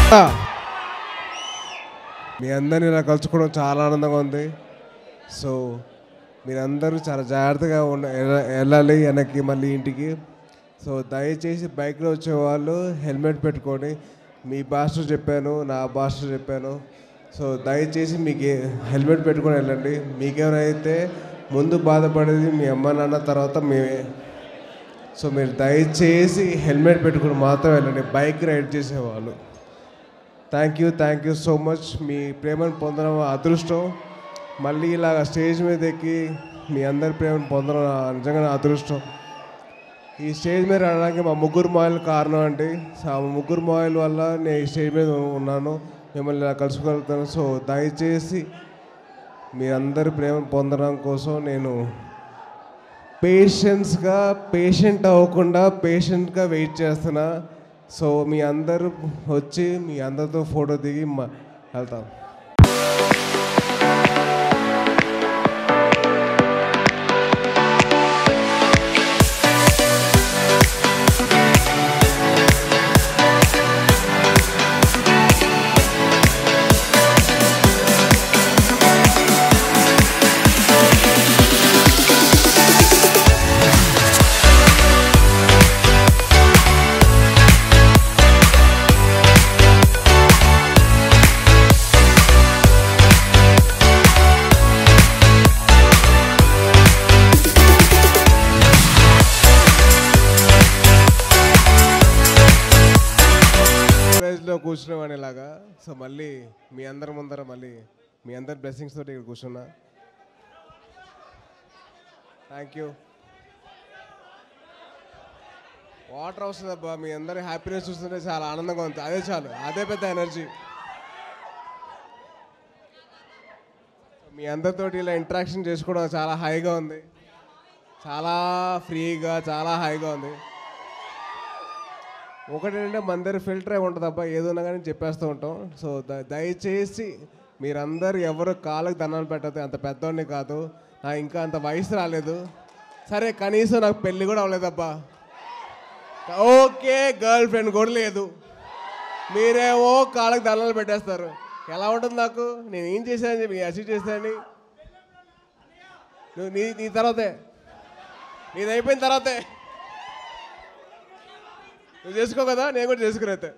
మీ అందరిని ఇలా కలుసుకోవడం చాలా ఆనందంగా ఉంది సో మీరందరూ చాలా జాగ్రత్తగా ఉండ ఎల్ల- వెళ్ళాలి వెనక్కి మళ్ళీ ఇంటికి సో దయచేసి బైక్లో వచ్చే వాళ్ళు హెల్మెట్ పెట్టుకొని మీ భాషలో చెప్పాను నా భాషలో చెప్పాను సో దయచేసి మీకు ఏ- హెల్మెట్ పెట్టుకొని వెళ్ళండి మీకేమైతే ముందు బాధపడేది మీ అమ్మ నాన్న తర్వాత మేమే సో మీరు దయచేసి హెల్మెట్ పెట్టుకుని మాత్రం వెళ్ళండి బైక్ రైడ్ చేసేవాళ్ళు thank you thank you so much మీ ప్రేమను పొందడం అదృష్టం మళ్ళీ ఇలాగ స్టేజ్ మీద ఎక్కి మీ అందరి ప్రేమను పొందడం నా నిజంగా నా అదృష్టం ఈ స్టేజ్ మీద రావడానికి మా ముగ్గురు మాయిల్ కారణం అండి సో ఆ ముగ్గురు మాయిల్ వల్ల నేను ఈ స్టేజ్ మీద ఉన్నాను మిమ్మల్ని ఇలా కలుసుకోగలుగుతాను సో దయచేసి మీరందరి ప్రేమను పొందడం కోసం నేను పేషెన్స్గా పేషెంట్ అవ్వకుండా పేషెంట్గా వెయిట్ చేస్తున్నా సో మీ అందరూ వచ్చి మీ అందరితో ఫోటో దిగి మా వెళ్తాం కాలేజ్లో కూర్చునేవాడిని ఇలాగా సో మళ్ళీ మీ అందరి ముందర మళ్ళీ మీ అందరి బ్లెస్సింగ్స్ తోటి ఇక్కడ కూర్చున్నా థ్యాంక్ యూ వాటర్ అవసరం అబ్బా మీ అందరి హ్యాపీనెస్ చూస్తుంటే చాలా ఆనందంగా ఉంది అదే చాలు అదే పెద్ద ఎనర్జీ మీ అందరితోటి ఇలా ఇంటరాక్షన్ చేసుకోవడం చాలా హాయిగా ఉంది చాలా ఫ్రీగా చాలా హాయిగా ఉంది ఒకటేంటంటే మన దగ్గర ఫిల్టర్ అయి ఉంటుంది అబ్బా ఏదన్నా కానీ చెప్పేస్తూ ఉంటాం సో ద- దయచేసి మీరందరూ ఎవరు కాళ్ళకి దండాలు పెట్టదు అంత పెద్దోడిని కాదు నాకు ఇంకా అంత వయసు రాలేదు సరే కనీసం నాకు పెళ్ళి కూడా అవ్వలేదబ్బా ఓకే గర్ల్ ఫ్రెండ్ కూడా లేదు మీరేమో కాళ్ళకి దండాలు పెట్టేస్తారు ఎలా ఉంటుంది నాకు నేను ఏం చేశానని చెప్పి అచీవ్ చేశానని నువ్వు నీ నీ తర్వాతే నీది అయిపోయిన తర్వాతే నువ్వు చేసుకో కదా నేను కూడా చేసుకురైతే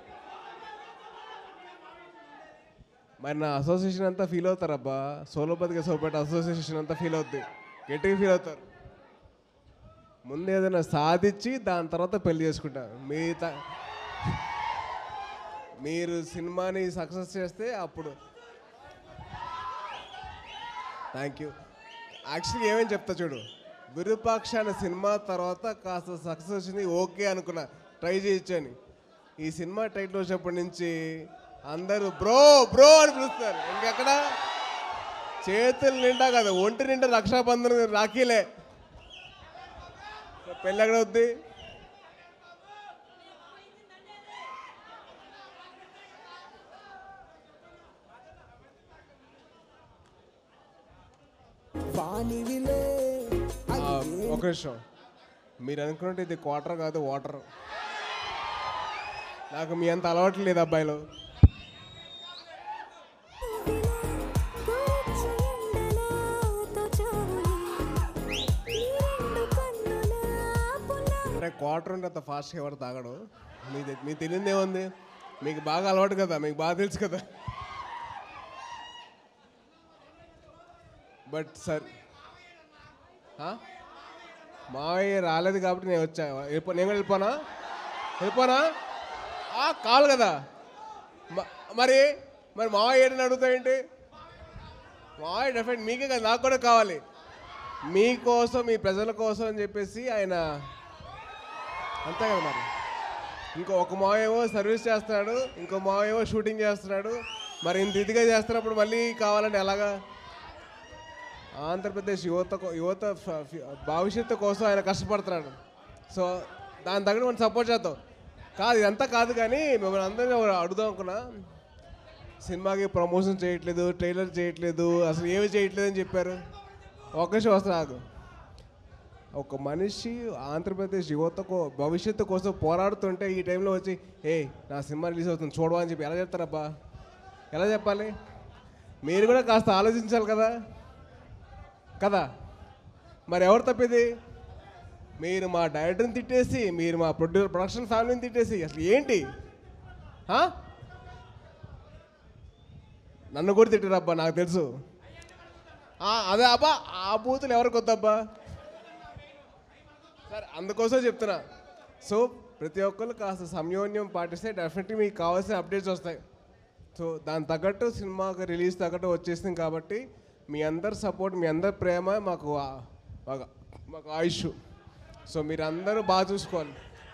మరి నా అసోసియేషన్ అంతా ఫీల్ అవుతారబ్బా సోలో బతికే సోపేట అసోసియేషన్ అంతా ఫీల్ అవుద్ది గట్టిగా ఫీల్ అవుతారు ముందు ఏదైనా సాధించి దాని తర్వాత పెళ్లి చేసుకుంటారు మీ త- మీరు సినిమాని సక్సెస్ చేస్తే అప్పుడు థ్యాంక్ యూ యాక్చువల్లీ ఏమేమి చెప్తా చూడు విరూపాక్ష అనే సినిమా తర్వాత కాస్త సక్సెస్ వచ్చింది ఓకే అనుకున్నా ట్రై చేయొచ్చు అని ఈ సినిమా టైటిల్ వచ్చినప్పటి నుంచి అందరూ బ్రో బ్రో అని పిలుస్తారు ఇంకెక్కడ చేతులు నిండా కదా ఒంటి నిండా రక్షాబంధన్ రాఖీలే పెళ్ళి ఎక్కడ వద్ది వానివిలే ఆ, ఒక నిమిషం మీరు అనుకున్నట్టు ఇది క్వార్టర్ కాదు వాటర్ నాకు మీ అంత అలవాటు లేదు అబ్బాయిలు అంటే క్వార్టర్ ఉంటే అంత ఫాస్ట్గా ఎవరు తాగడు మీ తె- మీకు తెలియదు ఏముంది మీకు బాగా అలవాటు కదా మీకు బాగా తెలుసు కదా బట్ సార్ మావయ్య రాలేదు కాబట్టి నేను వచ్చా వెళ్ళిపో నేను కూడా వెళ్ళిపోనా వెళ్ళిపోనా ఆ, కావాలి కదా మ- మరి మరి మావయ్య ఏంటని అడుగుతావేంటి మావయ్య డెఫినెట్ మీకే కదా నాకు కూడా కావాలి మీకోసం మీ ప్రజల కోసం అని చెప్పేసి ఆయన అంతే కదా మరి ఇంకో ఒక మావేమో సర్వీస్ చేస్తున్నాడు ఇంకో మావేమో షూటింగ్ చేస్తున్నాడు మరి ఇంత ఇదిగా చేస్తున్నప్పుడు మళ్ళీ కావాలంటే ఎలాగా ఆంధ్రప్రదేశ్ యువత కో- యువత ఫ- ఫి- భవిష్యత్తు కోసం ఆయన కష్టపడుతున్నాడు సో దాని తగ్గట్టు మనం సపోర్ట్ చేద్దాం కాదు ఇదంతా కాదు కానీ మిమ్మల్ని అందరినీ ఒకటి అడుగుదాం అనుకున్నా సినిమాకి ప్రమోషన్ చేయట్లేదు ట్రైలర్ చేయట్లేదు అసలు ఏమి చేయట్లేదు అని చెప్పారు ఒక నిమిషం వస్తా నాకు ఒక మనిషి ఆంధ్రప్రదేశ్ యువత కో భవిష్యత్తు కోసం పోరాడుతుంటే ఈ టైంలో వచ్చి ఏ నా సినిమా రిలీజ్ అవుతుంది చూడవా అని చెప్పి ఎలా చెప్తారబ్బా ఎలా చెప్పాలి మీరు కూడా కాస్త ఆలోచించాలి కదా కదా మరి ఎవరు తప్పిది మీరు మా డైరెక్టర్ని తిట్టేసి మీరు మా ప్రొడ్యూ ప్రొడక్షన్ ఫ్యామిలీని తిట్టేసి అసలు ఏంటి ఆ? నన్ను కూడా తిట్టారబ్బా నాకు తెలుసు ఆ, అదే అబ్బా ఆ బూతులు ఎవరికి వద్దబ్బా సరే అందుకోసం చెప్తున్నా సో ప్రతి ఒక్కరు కాస్త సంయోన్యం పాటిస్తే డెఫినెట్లీ మీకు కావాల్సిన అప్డేట్స్ వస్తాయి సో దాని తగ్గట్టు సినిమాకి రిలీజ్ తగ్గట్టు వచ్చేసింది కాబట్టి మీ అందరి సపోర్ట్ మీ అందరి ప్రేమ మాకు ఆ- మాకు మాకు ఆయుష్ సో మీరు అందరూ బాగా చూసుకోవాలి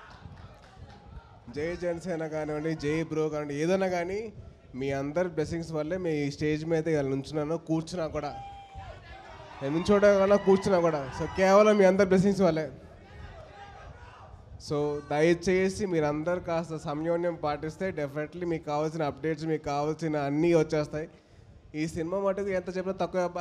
జై జనసేన కానివ్వండి జై బ్రో కానివ్వండి ఏదైనా కానీ మీ అందరి బ్లెస్సింగ్స్ వల్లే మీ ఈ స్టేజ్ మీద ఇలా నుంచున్నాను కూర్చున్నా కూడా నేను నుంచోవడం కన్నా కూర్చున్నా కూడా సో కేవలం మీ అందరి బ్లెస్సింగ్స్ వల్లే సో దయచేసి మీరందరూ కాస్త సంయోన్యం పాటిస్తే డెఫినెట్లీ మీకు కావాల్సిన అప్డేట్స్ మీకు కావాల్సిన అన్నీ వచ్చేస్తాయి ఈ సినిమా మటుకు ఎంత చెప్పినా తక్కువే అబ్బా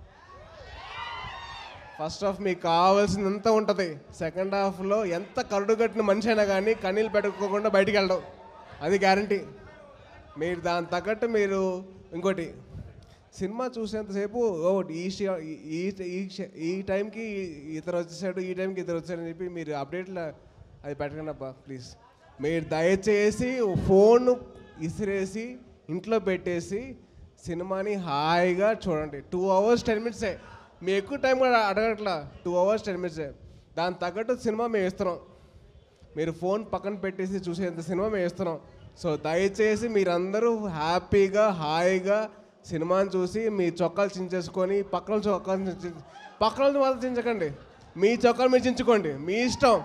ఫస్ట్ హాఫ్ మీకు కావాల్సినంత ఉంటుంది సెకండ్ హాఫ్లో ఎంత కరుడు కట్టిన మనిషి అయినా కానీ కన్నీళ్ళు పెట్టుకోకుండా బయటికి వెళ్ళడం అది గ్యారంటీ మీరు దాని తగ్గట్టు మీరు ఇంకోటి సినిమా చూసేంతసేపు ఓ ఈ షి- ఈ ఈ షి- ఈ టైంకి ఇతరు వచ్చేసాడు ఈ టైంకి ఇతరు వచ్చాడు అని చెప్పి మీరు అప్డేట్లో అది పెట్టకండి అబ్బా ప్లీజ్ మీరు దయచేసి ఫోన్ ఇసిరేసి ఇంట్లో పెట్టేసి సినిమాని హాయిగా చూడండి టూ అవర్స్ టెన్ మినిట్సే మీ ఎక్కువ టైం కూడా అడగట్లా టూ అవర్స్ టెన్ మినిట్సే దాని తగ్గట్టు సినిమా మేము ఇస్తున్నాం మీరు ఫోన్ పక్కన పెట్టేసి చూసేంత సినిమా మేము ఇస్తున్నాం సో దయచేసి మీరందరూ హ్యాపీగా హాయిగా సినిమాని చూసి మీ చొక్కాలు చించేసుకొని పక్కన చొక్కాలు చించి పక్కన మాత్రం చించకండి మీ చొక్కాలు మీరు చించుకోండి మీ ఇష్టం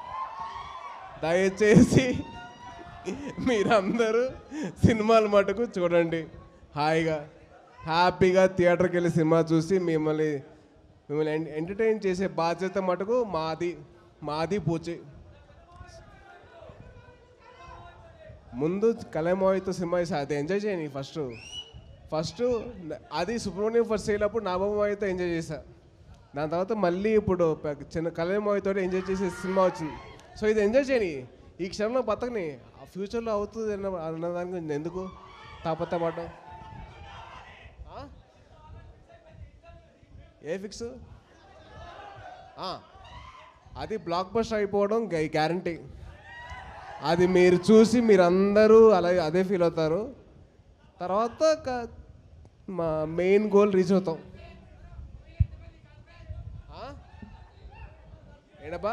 దయచేసి మీరందరూ సినిమాలు మటుకు చూడండి హాయిగా హ్యాపీగా థియేటర్కి వెళ్ళి సినిమా చూసి మిమ్మల్ని మిమ్మల్ని ఎం- ఎంటర్టైన్ చేసే బాధ్యత మటుకు మాది మాది పూచి ముందు కలమాయితో సినిమా చేసి అది ఎంజాయ్ చేయని ఫస్ట్ ఫస్ట్ అది సుబ్రహ్మణ్యం ఫస్ట్ చేయనప్పుడు నాగమాయితో ఎంజాయ్ చేశా దాని తర్వాత మళ్ళీ ఇప్పుడు పె- చిన్న కలమాయితో ఎంజాయ్ చేసే సినిమా వచ్చింది సో ఇది ఎంజాయ్ చేయని ఈ క్షణంలో బతకని ఆ ఫ్యూచర్లో అవుతుంది అన్న అన్నదానికి ఎందుకు తాపత్రపడడం ఆ? ఏ ఫిక్స్ అది బ్లాక్ బస్టర్ అయిపోవడం గ్యారంటీ అది మీరు చూసి మీరందరూ అలాగే అదే ఫీల్ అవుతారు తర్వాత క- మా మెయిన్ గోల్ రీచ్ అవుతాం ఆ? ఏంటబ్బా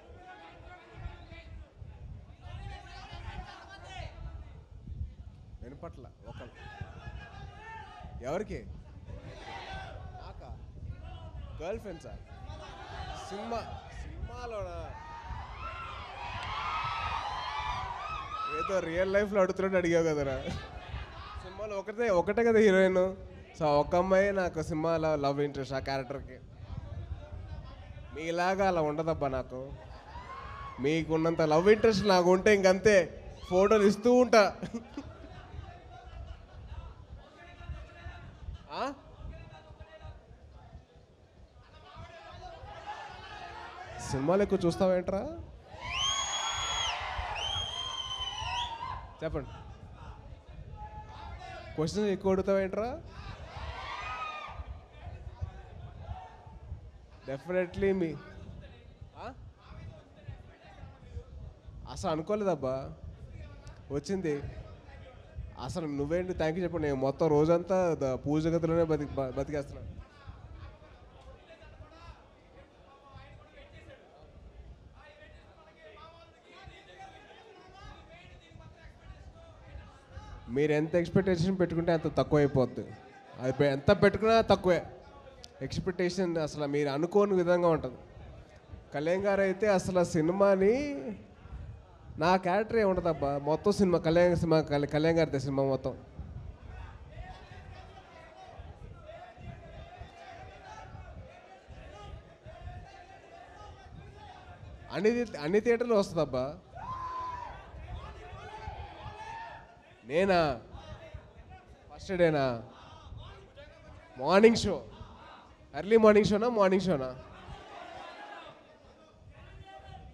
వినపట్ల ఒకరు ఎవరికి నాకా గర్ల్ ఫ్రెండ్సా సినిమా సినిమాలోనా ఏదో రియల్ లైఫ్లో అడుగుతున్నట్టు అడిగావు కదరా సినిమాలో ఒకటే ఒకటే కదా హీరోయిన్ సో ఒక అమ్మాయి నాకు సినిమాలో లవ్ ఇంట్రెస్ట్ ఆ క్యారెక్టర్కి మీలాగా అలా ఉండదబ్బా నాకు మీకున్నంత లవ్ ఇంట్రెస్ట్ నాకు ఉంటే ఇంకంతే ఫోటోలు ఇస్తూ ఉంటా ఆ? సినిమాలు ఎక్కువ చూస్తావేంట్రా చెప్పండి క్వశ్చన్ ఎక్కువ అడుగుతావేంట్రా డెఫినెట్లీ మీ ఆ? అసలు అనుకోలేదబ్బా వచ్చింది అసలు నువ్వేంటి థ్యాంక్ యూ చెప్పండి నేను మొత్తం రోజంతా ద- పూజ గదిలోనే బతికి బ- బతికేస్తున్నాను మీరు ఎంత ఎక్స్పెక్టేషన్ పెట్టుకుంటే అంత తక్కువ అయిపోద్ది అది పె- ఎంత పెట్టుకున్నా తక్కువే ఎక్స్పెక్టేషన్ అసలు మీరు అనుకోని విధంగా ఉంటుంది కళ్యాణ్ గారు అయితే అసలు ఆ సినిమాని నా క్యారెక్టర్ ఏముంటుందబ్బా మొత్తం సినిమా కళ్యాణ్ సినిమా కళ్యాణ్ కళ్యాణ్ గారిదే సినిమా మొత్తం అన్ని థి- అన్ని థియేటర్లు వస్తుందబ్బా నేనా ఫస్ట్ డేనా మార్నింగ్ షో ఎర్లీ మార్నింగ్ షోనా మార్నింగ్ షోనా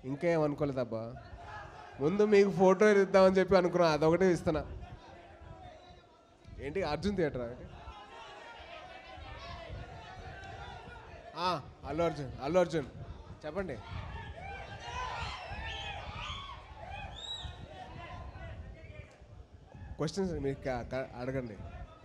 ఇంకా ఏం అనుకోలేదబ్బా ముందు మీకు ఫోటో ఇద్దామని చెప్పి అనుకున్నా అదొకటే ఇస్తున్నా ఏంటి అర్జున్ థియేటర్ ఏంటి ఆ, అల్లు అర్జున్ అల్లు అర్జున్ చెప్పండి క్వశ్చన్స్ మీరు క- క- అడగండి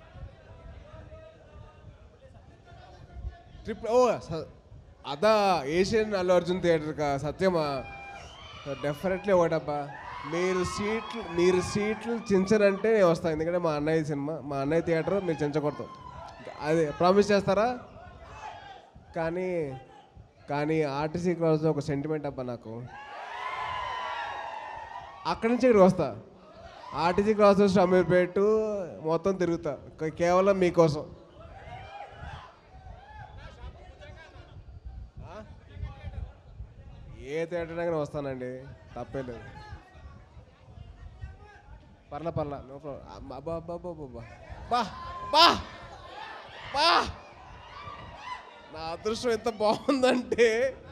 ట్రిప్ ఓ స- అదా ఏషియన్ అల్లు అర్జున్ థియేటర్ కా సత్యమా డెఫినెట్లీ ఒకటబ్బా మీరు సీట్లు మీరు సీట్లు చించనంటే నేను వస్తాను ఎందుకంటే మా అన్నయ్య సినిమా మా అన్నయ్య థియేటర్ మీరు చించకూడదు అది ప్రామిస్ చేస్తారా కానీ కానీ ఆర్టీసీ క్రాస్ ఒక సెంటిమెంట్ అబ్బా నాకు అక్కడి నుంచి ఇక్కడికి వస్తా ఆర్టీసీ క్రాస్ వచ్చి అమీర్పేట మొత్తం తిరుగుతా కే- కేవలం మీకోసం ఆ? ఏ థియేటర్ అయినా వస్తానండి తప్పే లేదు పర్లా పర్లా నో ప్రాబ్లం అబ్బా అబ్బా అబ్బా అబ్బా బా బా బా నా అదృష్టం ఎంత బాగుందంటే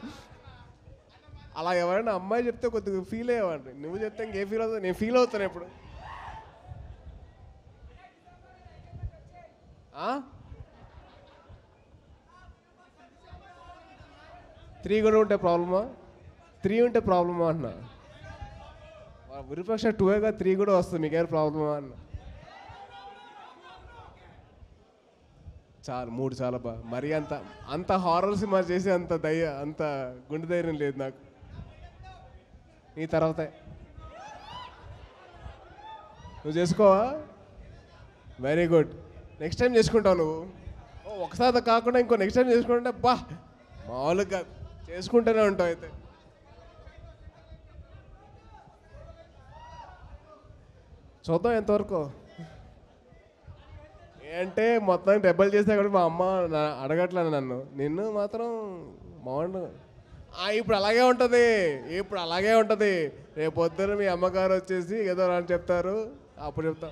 అలా ఎవరైనా అమ్మాయి చెప్తే కొద్దిగా ఫీల్ అయ్యేవాడిని నువ్వు చెప్తే ఇంకేం ఫీల్ అవుతుంది నేను ఫీల్ అవుతాను ఇప్పుడు త్రీ కూడా ఉంటే ప్రాబ్లమా త్రీ ఉంటే ప్రాబ్లమా అన్న విరూపాక్ష టూగా త్రీ కూడా వస్తుంది మీకేం ప్రాబ్లమా అన్న చాలు మూడు చాలా బా మరి అంత అంత హారర్ సినిమా చేసి అంత దయ అంత గుండె ధైర్యం లేదు నాకు నీ తర్వాతే నువ్వు చేసుకోవా వెరీ గుడ్ నెక్స్ట్ టైం చేసుకుంటావు నువ్వు ఓ ఒకసారి కాకుండా ఇంకో నెక్స్ట్ టైం చేసుకుంటే బా మామూలుగా చేసుకుంటూనే ఉంటావు అయితే చూద్దాం ఎంతవరకు ఏంటంటే మొత్తం డెబ్బలు చేస్తే కూడా మా అమ్మ నా- అడగట్లేదు నన్ను నిన్ను మాత్రం బాగుండు ఆ, ఇప్పుడు అలాగే ఉంటుంది ఇప్పుడు అలాగే ఉంటుంది రేపు పొద్దున మీ అమ్మగారు వచ్చేసి ఏదో అని చెప్తారు అప్పుడు చెప్తా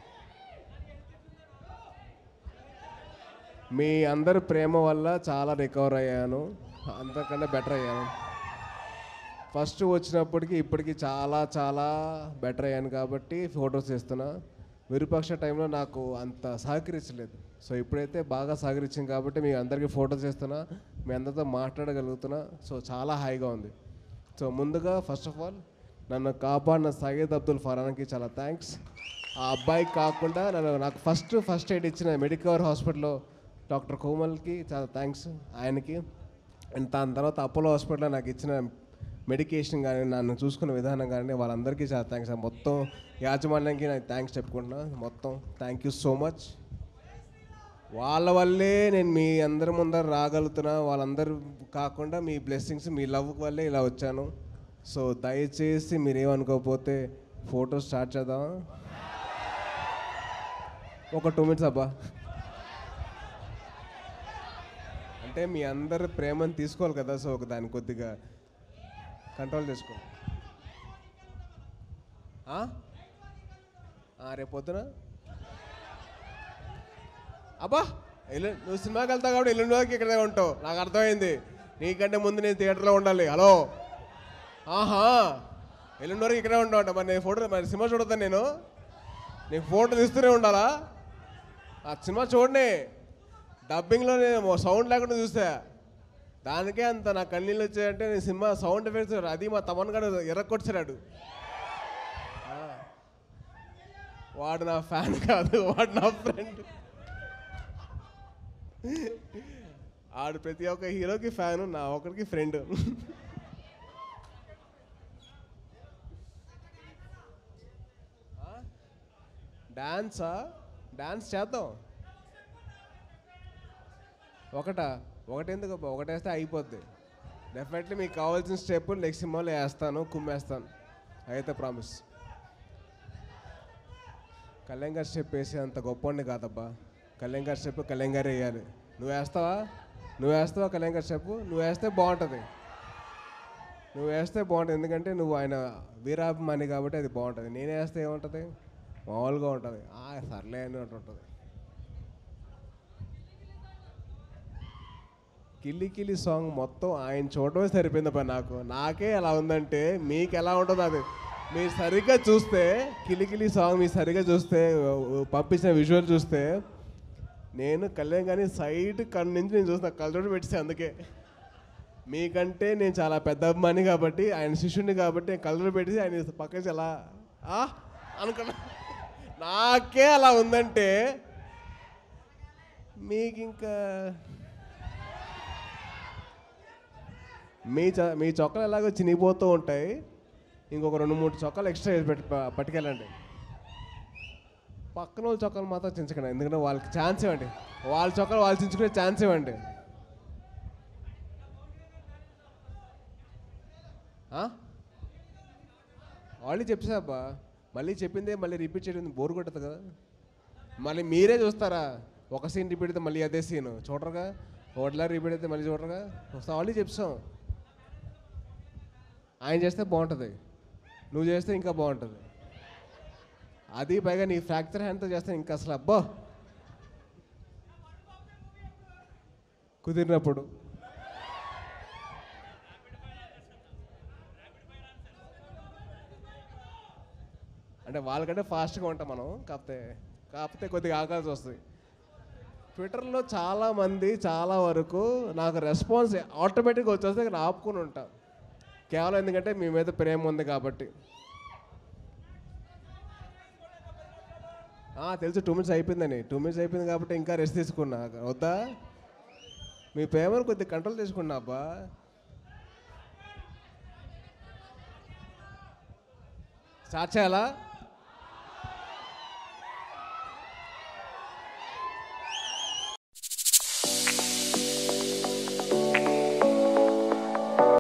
మీ అందరి ప్రేమ వల్ల చాలా రికవర్ అయ్యాను అంతకన్నా బెటర్ అయ్యాను ఫస్ట్ వచ్చినప్పటికి ఇప్పటికి చాలా చాలా బెటర్ అయ్యాను కాబట్టి ఫొటోస్ తీస్తున్నా విరూపాక్ష టైంలో నాకు అంత సహకరించలేదు సో ఇప్పుడైతే బాగా సహకరించింది కాబట్టి మీ అందరికీ ఫోటోస్ చేస్తున్నా మీ అందరితో మాట్లాడగలుగుతున్నా సో చాలా హాయిగా ఉంది సో ముందుగా ఫస్ట్ ఆఫ్ ఆల్ నన్ను కాపాడిన సయ్యద్ అబ్దుల్ ఫరాన్కి చాలా థ్యాంక్స్ ఆ అబ్బాయి కాకుండా నన్ను నాకు ఫస్ట్ ఫస్ట్ ఎయిడ్ ఇచ్చిన మెడికవర్ హాస్పిటల్లో డాక్టర్ కోమల్కి చాలా థ్యాంక్స్ ఆయనకి అండ్ దాని తర్వాత అపోలో హాస్పిటల్లో నాకు ఇచ్చిన మెడికేషన్ కానీ నన్ను చూసుకున్న విధానం కానీ వాళ్ళందరికీ చాలా థ్యాంక్స్ మొత్తం యాజమాన్యానికి నాకు థ్యాంక్స్ చెప్పుకుంటున్నా మొత్తం థ్యాంక్ యూ సో మచ్ వాళ్ళ వల్లే నేను మీ అందరి ముందర రాగలుగుతున్నా వాళ్ళందరూ కాకుండా మీ బ్లెస్సింగ్స్ మీ లవ్ వల్లే ఇలా వచ్చాను సో దయచేసి మీరేమనుకోకపోతే ఫోటో స్టార్ట్ చేద్దామా ఒక టూ మినిట్స్ అబ్బా అంటే మీ అందరి ప్రేమను తీసుకోవాలి కదా సో ఒక దాన్ని కొద్దిగా కంట్రోల్ చేసుకో ఆ? ఆ, రేపు పొద్దున అబ్బా ఎల్లు నువ్వు సినిమాకి వెళ్తావు కాబట్టి ఎల్లుండి వరకు ఇక్కడే ఉంటావు నాకు అర్థమైంది నీకంటే ముందు నేను థియేటర్లో ఉండాలి హలో ఆహా ఎల్లుండి వరకు ఇక్కడే ఉంటావు అంట మరి నేను ఫోటో మరి సినిమా చూడొద్దా నేను నీకు ఫోటో తీస్తూనే ఉండాలా ఆ సినిమా చూడండి డబ్బింగ్లో నేను సౌండ్ లేకుండా చూసా దానికే అంత నా కన్నీళ్ళు వచ్చాయంటే నేను సినిమా సౌండ్ ఎఫెక్ట్స్ అది మా తమన్ గారు ఎర్రకొచ్చాడు వాడు నా ఫ్యాన్ కాదు వాడు నా ఫ్రెండ్ ఆడు ప్రతి ఒక్క హీరోకి ఫ్యాన్ నా ఒకరికి ఫ్రెండ్ డాన్సా డాన్స్ చేద్దాం ఒకటా ఒకటెందుకు అబ్బా? ఒకటేస్తే అయిపోద్ది డెఫినెట్లీ మీకు కావాల్సిన స్టెప్ నెక్స్ట్ సినిమాలో వేస్తాను కుమ్మేస్తాను అయితే ప్రామిస్ కళ్యాణ్ గారి స్టెప్ వేసే అంత గొప్పండి కాదబ్బా కళ్యాణ్ గారి స్టెప్ కళ్యాణ్ గారే వేయాలి నువ్వు వేస్తావా నువ్వు వేస్తావా కళ్యాణ్ గారి స్టెప్ నువ్వు వేస్తే బాగుంటుంది నువ్వు వేస్తే బాగుంటుంది ఎందుకంటే నువ్వు ఆయన వీరాభిమాని కాబట్టి అది బాగుంటుంది నేను వేస్తే ఏముంటుంది మామూలుగా ఉంటుంది ఆ సర్లే అని ఉంటుంది కిల్లి కిల్లి సాంగ్ మొత్తం ఆయన చూడడమే సరిపోయింది అబ్బా నాకు నాకే ఎలా ఉందంటే మీకు ఎలా ఉంటుందో అది మీరు సరిగ్గా చూస్తే కిలి కిలి సాంగ్ మీరు సరిగ్గా చూస్తే పంపించిన విజువల్ చూస్తే నేను కళ్యాణ్ కానీ సైడ్ కన్ను నుంచి నేను చూసిన కళ్ళజోడు పెట్టేసి అందుకే మీకంటే నేను చాలా పెద్ద అభిమాని కాబట్టి ఆయన శిష్యుడిని కాబట్టి నేను కళ్ళజోడు పెట్టేసి ఆయన పక్కన అలా ఆ అనుకున్నా నాకే అలా ఉందంటే మీకు ఇంకా మీ చ మీ చొక్కలు ఎలాగో చినిగిపోతూ ఉంటాయి ఇంకొక రెండు మూడు చొక్కాలు ఎక్స్ట్రా వేసి పెట్టి ప- పట్టుకెళ్ళండి పక్కన వాళ్ళ చొక్కాలు మాత్రం చించకండి ఎందుకంటే వాళ్ళకి ఛాన్స్ ఇవ్వండి వాళ్ళ చొక్కాలు వాళ్ళు చించుకునే ఛాన్స్ ఇవ్వండి వాళ్ళు చెప్పేసా అబ్బా మళ్ళీ చెప్పిందే మళ్ళీ రిపీట్ చేయడం బోర్ కొట్టదు కదా మళ్ళీ మీరే చూస్తారా ఒక సీన్ రిపీట్ అయితే మళ్ళీ అదే సీన్ చూడరుగా ఒకటిలా రిపీట్ అయితే మళ్ళీ చూడరుగా వస్తాం మళ్ళీ చెప్తాం ఆయన చేస్తే బాగుంటుంది నువ్వు చేస్తే ఇంకా బాగుంటుంది అది పైగా నీ ఫ్రాక్చర్ హ్యాండ్తో చేస్తే ఇంకా అసలు అబ్బా కుదిరినప్పుడు అంటే వాళ్ళకంటే ఫాస్ట్గా ఉంటాం మనం కాకపోతే కాకపోతే కొద్దిగా ఆగాల్సి వస్తుంది ట్విట్టర్లో చాలామంది చాలా వరకు నాకు రెస్పాన్స్ ఆటోమేటిక్గా వచ్చేస్తే నేను ఆపుకొని ఉంటా కేవలం ఎందుకంటే మీ మీద ప్రేమ ఉంది కాబట్టి ఆ, తెలుసు టూ మినిట్స్ అయిపోయిందని టూ మినిట్స్ అయిపోయింది కాబట్టి ఇంకా రెస్ట్ తీసుకున్నా వద్దా మీ ప్రేమను కొద్దిగా కంట్రోల్ చేసుకున్నా అబ్బా స్టార్ట్ చేయాలా